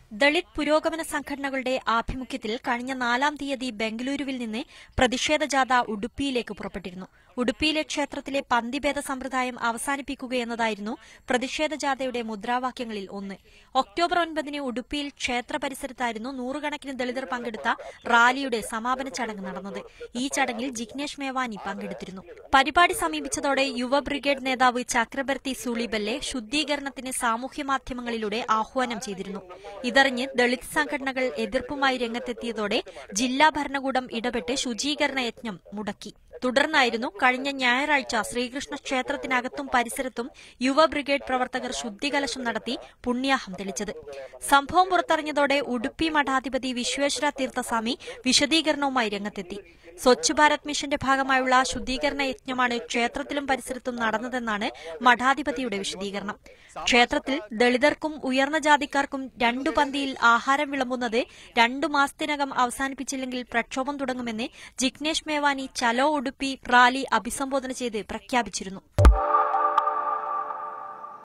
ദളിത് പുരോഗമന സംഘടനകളുടെ ആഭിമുഖ്യത്തിൽ കഴിഞ്ഞ നാലാം തീയതി ബംഗളൂരുവിൽ നിന്ന് പ്രതിഷേധ ജാഥ ഉടുപ്പിയിലേക്ക് പുറപ്പെട്ടിരുന്നു ഉടുപ്പിയിലെ ക്ഷേത്രത്തിലെ പന്തിഭേദ സമ്പ്രദായം അവസാനിപ്പിക്കുകയെന്നതായിരുന്നു പ്രതിഷേധ ജാഥയുടെ മുദ്രാവാക്യങ്ങളിൽ ഒന്ന് ഒക്ടോബർ ഒൻപതിന് ഉടുപ്പിയിൽ ക്ഷേത്ര പരിസരത്തായിരുന്നു നൂറുകണക്കിന് ദളിതർ പങ്കെടുത്ത റാലിയുടെ സമാപന ചടങ്ങ് നടന്നത് ഈ ചടങ്ങിൽ ജിഗ്നേഷ് മേവാനി പങ്കെടുത്തിരുന്നു പരിപാടി സമീപിച്ചതോടെ യുവ ബ്രിഗേഡ് നേതാവ് ചക്രബർത്തി സൂളിബല്ലെ ശുദ്ധീകരണത്തിന് സാമൂഹ്യമാധ്യമങ്ങളിലൂടെ ആഹ്വാനം ചെയ്തിരുന്നു ഇതറിഞ്ഞ് ദളിത് സംഘടനകൾ എതിർപ്പുമായി രംഗത്തെത്തിയതോടെ ജില്ലാ ഭരണകൂടം ഇടപെട്ട് ശുചീകരണ യജ്ഞം മുടക്കി തുടർന്നായിരുന്നു കഴിഞ്ഞ ഞായറാഴ്ച ശ്രീകൃഷ്ണ ക്ഷേത്രത്തിനകത്തും പരിസരത്തും യുവ ബ്രിഗേഡ് പ്രവർത്തകർ ശുദ്ധികലശം നടത്തി പുണ്യാഹം തെളിച്ചത് സംഭവം പുറത്തറിഞ്ഞതോടെ ഉടുപ്പി മഠാധിപതി വിശ്വേശ്വര തീർത്ഥസ്വാമി വിശദീകരണവുമായി രംഗത്തെത്തി സ്വച്ഛ് ഭാരത് മിഷന്റെ ഭാഗമായുള്ള ശുദ്ധീകരണ യജ്ഞമാണ് ക്ഷേത്രത്തിലും പരിസരത്തും നടന്നതെന്നാണ് മഠാധിപതിയുടെ വിശദീകരണം ക്ഷേത്രത്തിൽ ദളിതർക്കും ഉയർന്ന ജാതിക്കാർക്കും രണ്ടു പന്തിയിൽ ആഹാരം വിളമ്പുന്നത് രണ്ടു മാസത്തിനകം അവസാനിപ്പിച്ചില്ലെങ്കിൽ പ്രക്ഷോഭം തുടങ്ങുമെന്ന് ജിഗ്നേഷ് മേവാനി ചലോ ഉടുപ്പി റാലി അഭിസംബോധന ചെയ്ത് പ്രഖ്യാപിച്ചിരുന്നു